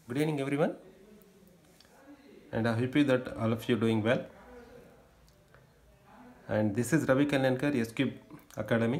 Good evening, everyone, and I hope you that all of you doing well. And this is Ravi Kalyankar, SQ Academy.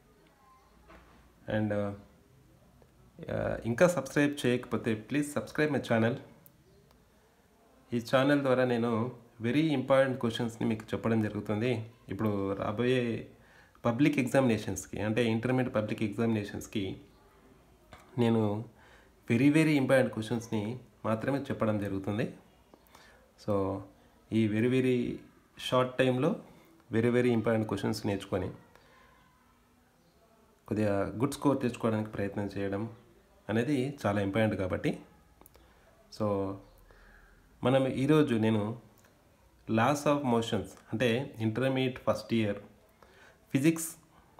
And uh, uh, ఇంకా subscribe చేయకపోతే please subscribe my channel ఈ channel ద్వారా నేను very important క్వశ్చన్స్ని మీకు చెప్పడం జరుగుతుంది ఇప్పుడు రాబోయే పబ్లిక్ ఎగ్జామినేషన్స్కి అంటే ఇంటర్మీడియట్ పబ్లిక్ ఎగ్జామినేషన్స్కి నేను వెరీ వెరీ ఇంపార్టెంట్ క్వశ్చన్స్ని మాత్రమే చెప్పడం జరుగుతుంది సో ఈ వెరీ వెరీ షార్ట్ టైంలో వెరీ వెరీ ఇంపార్టెంట్ క్వశ్చన్స్ నేర్చుకొని కొద్దిగా గుడ్ స్కోర్ తెచ్చుకోవడానికి ప్రయత్నం చేయడం అనేది చాలా ఇంపార్టెంట్ కాబట్టి సో మనం ఈరోజు నేను లాస్ ఆఫ్ మోషన్స్ అంటే ఇంటర్మీడియట్ ఫస్ట్ ఇయర్ ఫిజిక్స్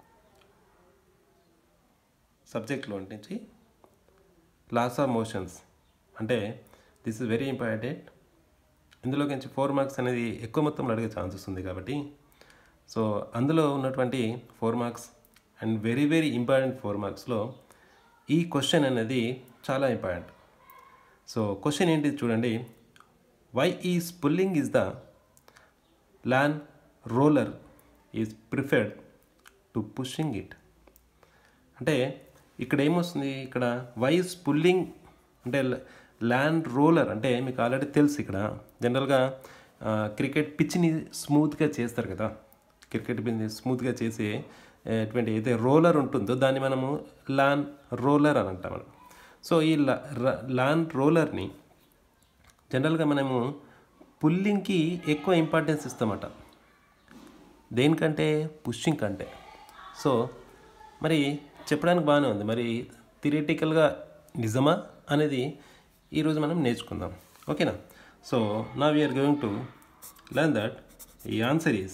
సబ్జెక్ట్లో నుంచి లాస్ ఆఫ్ మోషన్స్ అంటే దిస్ ఇస్ వెరీ ఇంపార్టెంట్ ఇందులో నుంచి ఫోర్ మార్క్స్ అనేది ఎక్కువ మొత్తంలో అడిగే ఛాన్సెస్ ఉంది కాబట్టి సో అందులో ఉన్నటువంటి four marks and very very important four మార్క్స్లో ఈ క్వశ్చన్ అనేది చాలా ఇంపార్టెంట్ సో క్వశ్చన్ ఏంటి చూడండి why is pulling is the lawn roller is preferred to pushing it అంటే ఇక్కడ ఏమొస్తుంది ఇక్కడ వైస్ పుల్లింగ్ అంటే ల్యాండ్ రోలర్ అంటే మీకు ఆల్రెడీ తెలుసు ఇక్కడ జనరల్గా క్రికెట్ పిచ్ని స్మూత్గా చేస్తారు కదా క్రికెట్ పిచ్ని స్మూత్గా చేసి ఎటువంటి ఏదైతే రోలర్ ఉంటుందో దాన్ని మనము ల్యాన్ రోలర్ అని అంటాం మనం సో ఈ ల్యాన్ రోలర్ని జనరల్గా మనము పుల్లింగ్కి ఎక్కువ ఇంపార్టెన్స్ ఇస్తామట దేనికంటే పుషింగ్ కంటే సో మరి చెప్పడానికి బాగానే ఉంది మరి థిరిటికల్గా నిజమా అనేది ఈరోజు మనం నేర్చుకుందాం ఓకేనా సో నా we're going to learn that ఈ answer is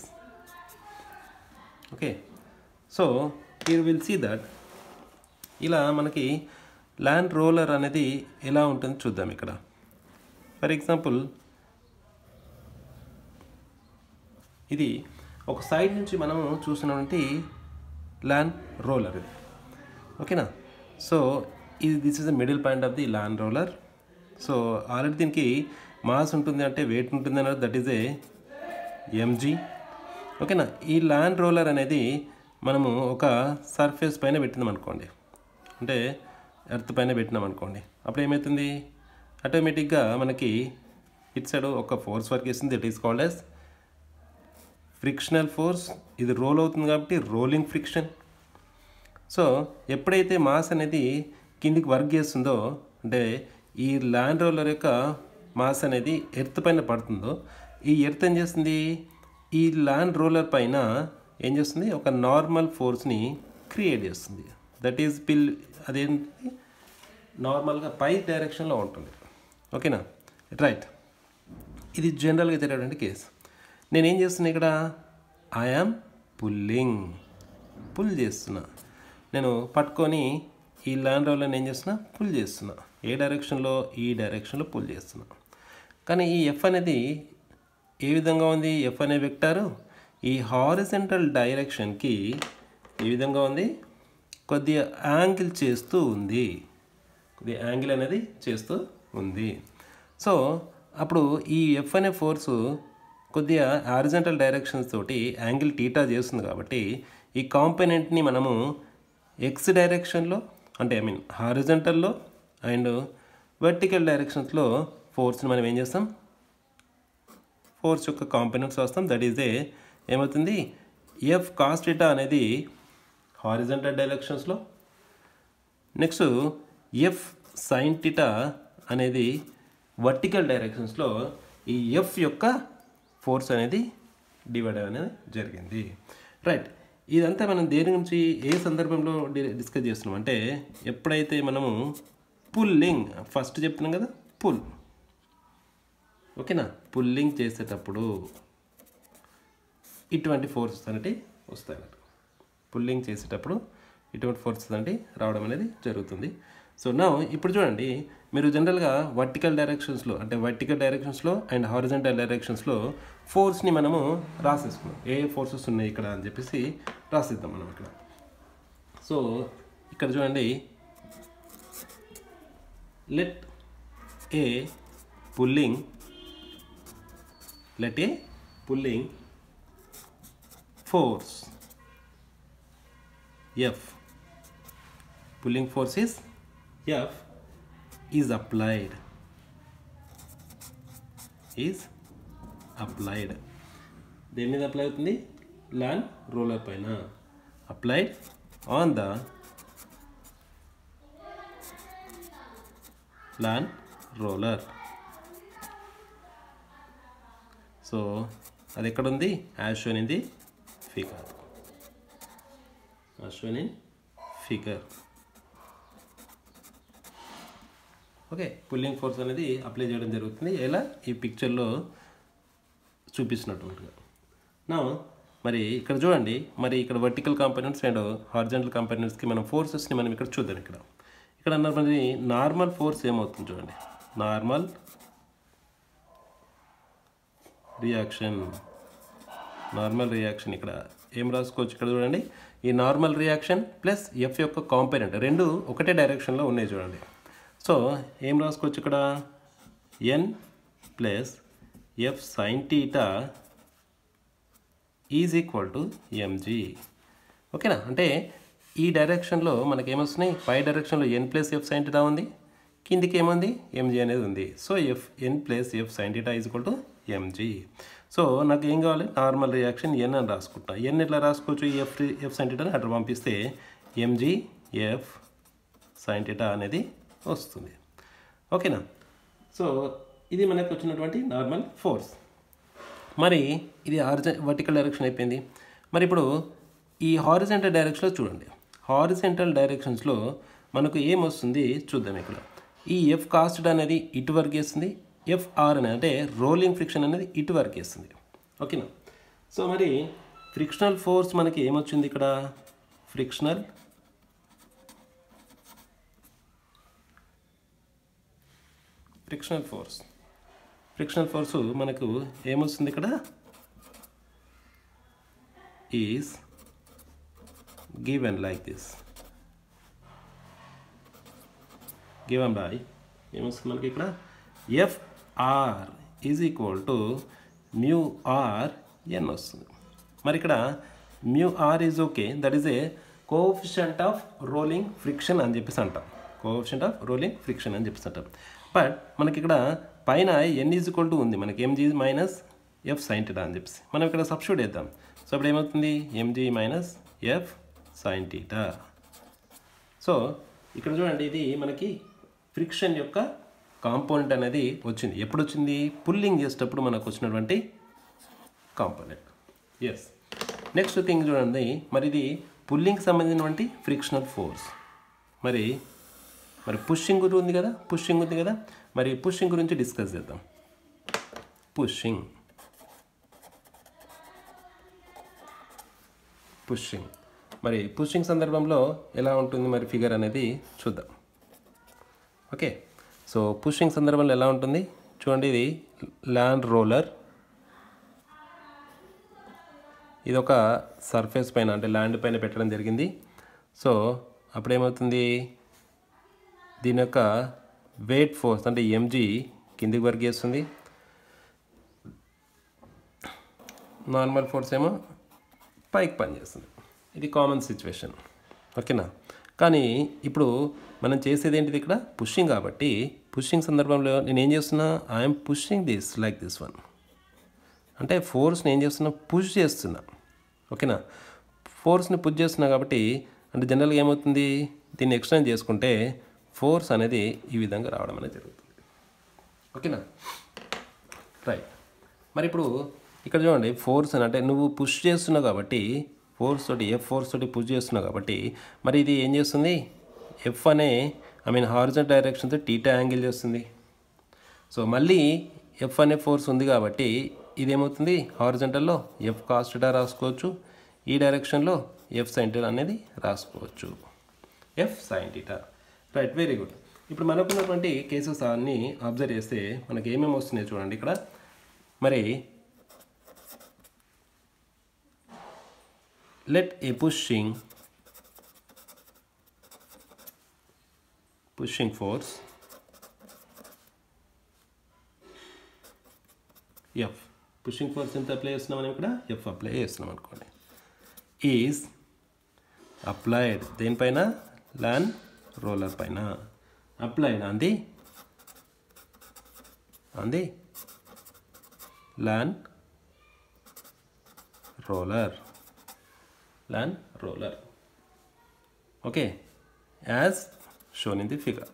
okay so you will see that ఇలా మనకి ల్యాండ్ రోలర్ అనేది ఎలా ఉంటుందో చూద్దాం ఇక్కడ ఫర్ ఎగ్జాంపుల్ ఇది ఒక సైడ్ నుంచి మనము చూసినటువంటి ల్యాండ్ రోలర్ ఇది ఓకేనా సో ఇది this is the middle point of the land roller so already దీనికి మాస్ ఉంటుంది అంటే వెయిట్ ఉంటుంది అన్నది దట్ ఈజ్ ఏ ఎంజీ ఓకేనా ఈ ల్యాండ్ రోలర్ అనేది మనము ఒక సర్ఫేస్ పైన పెట్టినాం అనుకోండి అంటే ఎర్త్ పైన పెట్టినాం అనుకోండి అప్పుడు ఏమవుతుంది ఆటోమేటిక్గా మనకి ఇట్ సైడ్ ఒక ఫోర్స్ వర్క్ చేస్తుంది that is called as frictional force ఇది రోల్ అవుతుంది కాబట్టి రోలింగ్ ఫ్రిక్షన్ సో ఎప్పుడైతే మాస్ అనేది కిందికి వర్క్ చేస్తుందో అంటే ఈ ల్యాండ్ రోలర్ యొక్క మాస్ అనేది ఎర్త్ పైన పడుతుందో ఈ ఎర్త్ ఏం చేస్తుంది ఈ ల్యాండ్ రోలర్ పైన ఏం చేస్తుంది ఒక నార్మల్ ఫోర్స్ని క్రియేట్ చేస్తుంది దట్ ఈజ్ పిల్ అదేంటి నార్మల్గా పై డైరెక్షన్లో ఉంటుంది ఓకేనా రైట్ ఇది జనరల్గా జరిగేటువంటి కేసు నేనేం చేస్తున్నా ఇక్కడ ఐఆమ్ పుల్లింగ్ పుల్ చేస్తున్నా నేను పట్టుకొని ఈ ల్యాండ్ రోలర్ని ఏం చేస్తున్నా పుల్ చేస్తున్నా ఏ డైరెక్షన్లో ఈ డైరెక్షన్లో పుల్ చేస్తున్నా కానీ ఈ ఎఫ్ అనేది ఏ విధంగా ఉంది ఎఫ్ అనే వెక్టారు ఈ హారిజెంటల్ డైరెక్షన్కి ఏ విధంగా ఉంది కొద్దిగా యాంగిల్ చేస్తూ ఉంది కొద్దిగా యాంగిల్ అనేది చేస్తూ ఉంది సో అప్పుడు ఈ ఎఫ్ అనే ఫోర్సు కొద్దిగా హారిజెంటల్ డైరెక్షన్స్ తోటి యాంగిల్ టీటా చేస్తుంది కాబట్టి ఈ కాంపోనెంట్ని మనము ఎక్స్ డైరెక్షన్లో అంటే ఐ మీన్ హారిజెంటల్లో అండ్ వర్టికల్ డైరెక్షన్స్లో ఫోర్స్ని మనం ఏం చేస్తాం ఫోర్స్ యొక్క కాంపోనెంట్స్ వస్తాం దట్ ఈజ్ ఏ ఏమవుతుంది ఎఫ్ కాస్టిటా అనేది హారిజెంటల్ డైరెక్షన్స్లో నెక్స్ట్ ఎఫ్ సైన్ టిటా అనేది వర్టికల్ డైరెక్షన్స్లో ఈ ఎఫ్ యొక్క ఫోర్స్ అనేది డివైడ్ అనేది జరిగింది రైట్ ఇదంతా మనం దేని గురించి ఏ సందర్భంలో డిస్కస్ చేస్తున్నాం అంటే ఎప్పుడైతే మనము పుల్లింగ్ ఫస్ట్ చెప్తున్నాం కదా పుల్ ఓకేనా పుల్లింగ్ చేసేటప్పుడు ఇటువంటి ఫోర్సెస్ అనేవి వస్తాయి అన్నట్టు పుల్లింగ్ చేసేటప్పుడు ఇటువంటి ఫోర్సెస్ అనేవి రావడం అనేది జరుగుతుంది సో నా ఇప్పుడు చూడండి మీరు జనరల్గా వర్టికల్ డైరెక్షన్స్లో అంటే వర్టికల్ డైరెక్షన్స్లో అండ్ హారిజెంటల్ డైరెక్షన్స్లో ఫోర్స్ని మనము రాసేసుకున్నాం ఏ ఫోర్సెస్ ఉన్నాయి ఇక్కడ అని చెప్పేసి రాసిద్దాం మనం ఇక్కడ సో ఇక్కడ చూడండి let a pulling let a pulling force F pulling force is F is applied is applied దేని మీద అప్లై అవుతుంది ల్యాండ్ రోలర్ పైన applied on the land roller so అది ఎక్కడ ఉంది as shown in the figure as shown in figure okay pulling force అనేది apply చేయడం జరుగుతుంది ఎలా ఈ పిక్చర్లో చూపిస్తున్నట్టుగా నా మరి ఇక్కడ చూడండి మరి ఇక్కడ వర్టికల్ కాంపోనెంట్స్ అండ్ హార్జెంటల్ కాంపోనెంట్స్కి మనం ఫోర్సెస్ని మనం ఇక్కడ చూద్దాం ఇక్కడ ఇక్కడ అన్నారు మరి నార్మల్ ఫోర్స్ ఏమవుతుంది చూడండి నార్మల్ రియాక్షన్ నార్మల్ రియాక్షన్ ఇక్కడ ఏం రాసుకోవచ్చు ఇక్కడ చూడండి ఈ నార్మల్ రియాక్షన్ ప్లస్ ఎఫ్ యొక్క కాంపనెంట్ రెండు ఒకటే డైరెక్షన్లో ఉన్నాయి చూడండి సో ఏం రాసుకోవచ్చు ఇక్కడ N plus F sine theta is equal to mg ఓకేనా అంటే ఈ డైరెక్షన్లో మనకి ఏమొస్తున్నాయి పై డైరెక్షన్లో N plus F sine theta ఉంది కిందికి ఏముంది ఎంజీ అనేది ఉంది so F N plus F sine theta is equal to mg so నాకు ఏం కావాలి నార్మల్ రియాక్షన్ ఎన్ అని రాసుకుంటా ఎన్ ఎట్లా రాసుకోవచ్చు ఎఫ్ ఎఫ్ సైన్ టీటాని అట్లా పంపిస్తే ఎంజీ ఎఫ్ సైన్ టీటా అనేది వస్తుంది ఓకేనా సో ఇది మనకు వచ్చినటువంటి నార్మల్ ఫోర్స్ మరి ఇది హారిజ వర్టికల్ డైరెక్షన్ అయిపోయింది మరి ఇప్పుడు ఈ హారిజెంటల్ డైరెక్షన్లో చూడండి హారిజెంటల్ డైరెక్షన్స్లో మనకు ఏం వస్తుంది చూద్దాం ఇక్కడ ఈ ఎఫ్ కాస్ట్ అనేది ఇటు వరకు వేస్తుంది ఎఫ్ఆర్ అనేది అంటే రోలింగ్ ఫ్రిక్షన్ అనేది ఇటు వరకు వేస్తుంది ఓకేనా సో మరి ఫ్రిక్షనల్ ఫోర్స్ మనకి ఏమొచ్చింది ఇక్కడ frictional frictional force frictional force మనకు ఏమొస్తుంది ఇక్కడ is given like this given by ఏమొస్తుంది మనకి ఇక్కడ FR is equal to mu R N వస్తుంది మరి ఇక్కడ mu R is okay that is a coefficient of rolling friction అని చెప్పేసి అంటాం కోఫిషియంట్ ఆఫ్ రోలింగ్ ఫ్రిక్షన్ అని చెప్పేసి అంటాం బట్ మనకి ఇక్కడ పైన ఎన్ ఈజ్ ఈక్వల్ టు ఉంది మనకి mg minus F sine theta అని చెప్పేసి మనం ఇక్కడ సబ్స్టిట్యూట్ చేద్దాం సో ఇప్పుడు ఏమవుతుంది mg minus F sine theta so ఇక్కడ చూడండి ఇది మనకి ఫ్రిక్షన్ యొక్క కాంపోనెంట్ అనేది వచ్చింది ఎప్పుడు వచ్చింది పుల్లింగ్ చేసేటప్పుడు మనకు వచ్చినటువంటి కాంపోనెంట్ ఎస్ నెక్స్ట్ థింగ్ చూడండి మరి ఇది పుల్లింగ్కి సంబంధించినటువంటి ఫ్రిక్షనల్ ఫోర్స్ మరి మరి పుషింగ్ గురించి ఉంది కదా పుషింగ్ ఉంది కదా మరి పుషింగ్ గురించి డిస్కస్ చేద్దాం పుషింగ్ పుషింగ్ మరి పుషింగ్ సందర్భంలో ఎలా ఉంటుంది మరి ఫిగర్ అనేది చూద్దాం ఓకే సో పుషింగ్ సందర్భంలో ఎలా ఉంటుంది చూడండి ఇది ల్యాండ్ రోలర్ ఇది ఒక సర్ఫేస్ పైన అంటే ల్యాండ్ పైన పెట్టడం జరిగింది సో అప్పుడేమవుతుంది దీని యొక్క వెయిట్ ఫోర్స్ అంటే ఎంజీ కిందికి వర్క్ చేస్తుంది నార్మల్ ఫోర్స్ ఏమో పైకి పనిచేస్తుంది ఇది కామన్ సిచ్యువేషన్ ఓకేనా కానీ ఇప్పుడు మనం చేసేది ఏంటిది ఇక్కడ పుషింగ్ కాబట్టి పుషింగ్ సందర్భంలో నేను ఏం చేస్తున్నా I'm pushing this like this one అంటే ఫోర్స్ని ఏం చేస్తున్నా పుష్ చేస్తున్నా ఓకేనా ఫోర్స్ని పుష్ చేస్తున్నా కాబట్టి అంటే జనరల్గా ఏమవుతుంది దీన్ని ఎక్స్టెండ్ చేసుకుంటే ఫోర్స్ అనేది ఈ విధంగా రావడం అనేది జరుగుతుంది ఓకేనా రైట్ మరి ఇప్పుడు ఇక్కడ చూడండి ఫోర్స్ అని అంటే నువ్వు పుష్ చేస్తున్నావు కాబట్టి ఫోర్స్ తోటి ఎఫ్ ఫోర్స్ తోటి పుష్ చేస్తున్నావు కాబట్టి మరి ఇది ఏం చేస్తుంది ఎఫ్ అనే ఐ మీన్ హారిజన్ డైరెక్షన్తో టీటా యాంగిల్ చేస్తుంది సో మళ్ళీ ఎఫ్ అనే ఫోర్స్ ఉంది కాబట్టి ఇదేమవుతుంది హారిజంటల్లో ఎఫ్ కాస్ టీటా రాసుకోవచ్చు ఈ డైరెక్షన్లో ఎఫ్ సైన్ టీటా అనేది రాసుకోవచ్చు F sine theta right very good ఇప్పుడు మనకున్నటువంటి కేసెస్ అన్ని అబ్జర్వ్ చేస్తే మనకి ఏమేమి వస్తున్నాయి చూడండి ఇక్కడ మరి let a pushing pushing force F pushing force ఎంత అప్లై చేస్తున్నాం మనం ఇక్కడ ఎఫ్ అప్లై చేస్తున్నాం అనుకోండి ఈజ్ అప్లైడ్ దేనిపైన ల్యాన్ రోలర్ పైన అప్లైడ్ అంది అంది lawn roller lawn roller okay as shown in the figure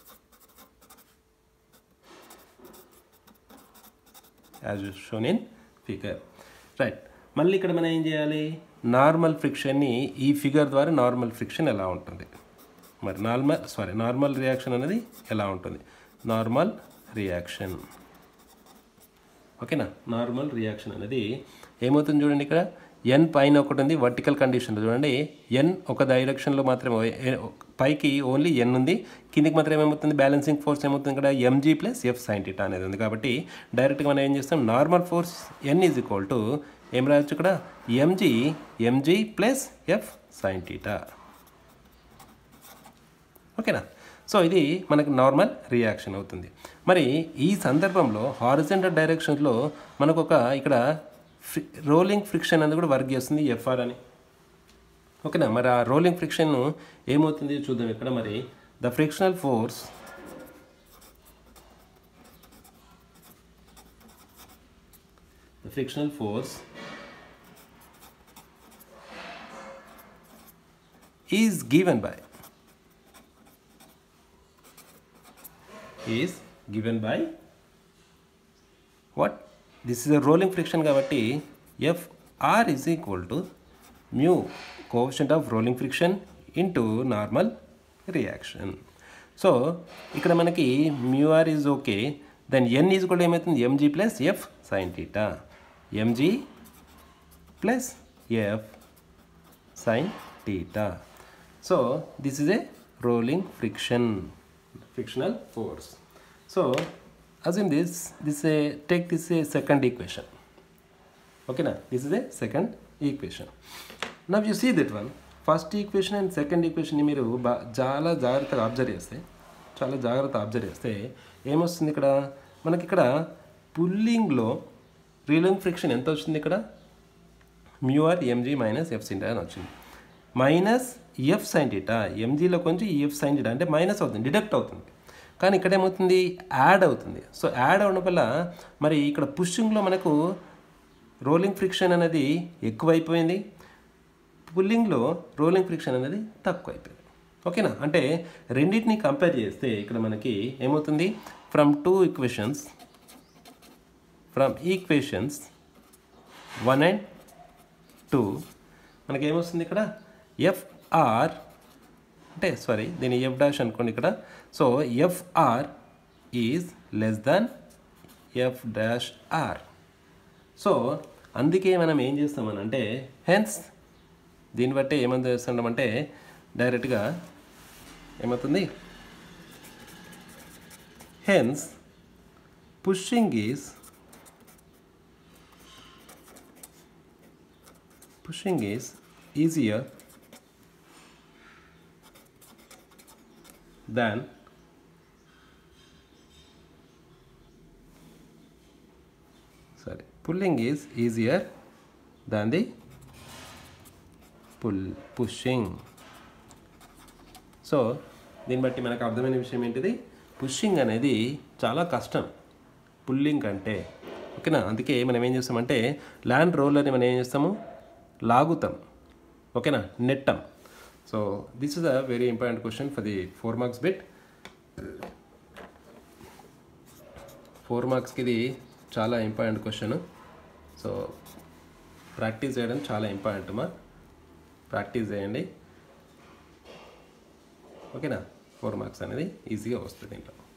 as shown in figure right మళ్ళీ ఇక్కడ మనం ఏం చేయాలి నార్మల్ ఫ్రిక్షన్ని ఈ ఫిగర్ ద్వారా నార్మల్ ఫ్రిక్షన్ ఎలా ఉంటుంది మరి నార్మల్ సారీ నార్మల్ రియాక్షన్ అనేది ఎలా ఉంటుంది నార్మల్ రియాక్షన్ ఓకేనా నార్మల్ రియాక్షన్ అనేది ఏమవుతుంది చూడండి ఇక్కడ ఎన్ పైన ఒకటి ఉంది వర్టికల్ కండిషన్లో చూడండి ఎన్ ఒక డైరెక్షన్లో మాత్రమే ఏ- పైకి ఓన్లీ ఎన్ ఉంది కిందికి మాత్రం ఏమవుతుంది బ్యాలెన్సింగ్ ఫోర్స్ ఏమవుతుంది ఇక్కడ mg plus F sine theta అనేది ఉంది కాబట్టి డైరెక్ట్గా మనం ఏం చేస్తాం normal force N is equal to ఏం రాయొచ్చు ఇక్కడ mg mg plus F sine theta ఓకేనా సో ఇది మనకు నార్మల్ రియాక్షన్ అవుతుంది మరి ఈ సందర్భంలో హారిజెంటల్ డైరెక్షన్లో మనకు ఒక ఇక్కడ ఫ్రి రోలింగ్ ఫ్రిక్షన్ అనేది కూడా వర్క్ చేస్తుంది ఎఫ్ఆర్ అని ఓకేనా మరి ఆ రోలింగ్ ఫ్రిక్షన్ ఏమవుతుంది చూద్దాం ఇక్కడ మరి the frictional force the frictional force is given by is given by what this is a rolling friction కాబట్టి fr is equal to mu coefficient of rolling friction into normal reaction so ఇక్కడ మనకి mu R is okay then N is కూడా ఏమవుతుంది mg plus F sine theta mg plus F sine theta. So this is a rolling friction, frictional force. So assume this, this a, take this a second equation. Okay now, this is a second equation. Now you see that one, first equation and second ఈక్వేషన్ని మీరు బా చాలా జాగ్రత్తగా observe చేస్తే చాలా జాగ్రత్త observe చేస్తే ఏమొస్తుంది ఇక్కడ మనకి ఇక్కడ పుల్లింగ్లో రీలింగ్ ఫ్రిక్షన్ ఎంత వచ్చింది ఇక్కడ mu R mg minus F sine theta అని వచ్చింది మైనస్ ఎఫ్ సైన్ టీటా ఎంజీలో కొంచెం ఎఫ్ సైన్ టీటా అంటే మైనస్ అవుతుంది డిడక్ట్ అవుతుంది కానీ ఇక్కడ ఏమవుతుంది యాడ్ అవుతుంది సో యాడ్ అవడం వల్ల మరి ఇక్కడ పుషింగ్లో మనకు రోలింగ్ ఫ్రిక్షన్ అనేది ఎక్కువైపోయింది పుల్లింగ్లో రోలింగ్ ఫ్రిక్షన్ అనేది తక్కువ అయిపోయింది ఓకేనా అంటే రెండింటిని కంపేర్ చేస్తే ఇక్కడ మనకి ఏమవుతుంది from two equations from equations one and two మనకి ఏమొస్తుంది ఇక్కడ ఎఫ్ఆర్ అంటే సారీ దీని ఎఫ్ డాష్ అనుకోండి ఇక్కడ so FR is less than F dash R so అందుకే మనం ఏం చేస్తామనంటే హెన్స్ దీన్ని బట్టి ఏమని చేస్తున్నామంటే డైరెక్ట్గా ఏమవుతుంది hence pushing is pushing is easier than sorry pulling is easier than the pull pushing so దీన్ని బట్టి మనకు అర్థమైన విషయం ఏంటిది పుషింగ్ అనేది చాలా కష్టం పుల్లింగ్ అంటే ఓకేనా అందుకే మనం ఏం చేస్తామంటే ల్యాండ్ రోలర్ని మనం ఏం చేస్తాము లాగుతాం ఓకేనా నెట్టం so this is a very important question for the four marks bit four మార్క్స్కి ఇది చాలా ఇంపార్టెంట్ క్వశ్చన్ సో ప్రాక్టీస్ చేయడం చాలా ఇంపార్టెంట్ మా ప్రాక్టీస్ చేయండి ఓకేనా ఫోర్ మార్క్స్ అనేది ఈజీగా వస్తుంది దీంట్లో